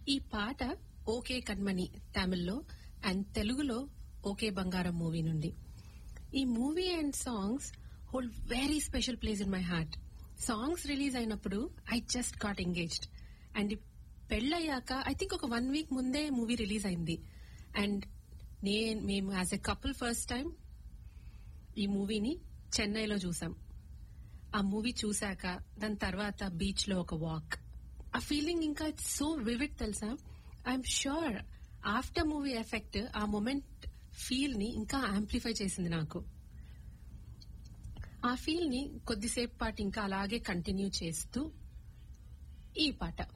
ఈ పాట ఓకే కన్మణి తమిళ్లో అండ్ తెలుగులో ఓకే బంగారం మూవీ నుండి ఈ movie and songs hold very special place in my heart songs release అయినప్పుడు I just got engaged and పెళ్ళయ్యాక ఐ థింక్ ఒక వన్ వీక్ ముందే మూవీ రిలీజ్ అయింది అండ్ నేను మేము as a couple first time ఈ మూవీని చెన్నైలో చూసాం ఆ మూవీ చూశాక దాని తర్వాత బీచ్ లో ఒక వాక్ ఆ ఫీలింగ్ ఇంకా ఇట్స్ సో వివిడ్ తెలుసా I'm sure after movie effect ఆ మొమెంట్ ఫీల్ ని ఇంకా యాంప్లిఫై చేసింది నాకు ఆ ఫీల్ ని కొద్దిసేపు పాటు ఇంకా అలాగే కంటిన్యూ చేస్తూ ఈ పాట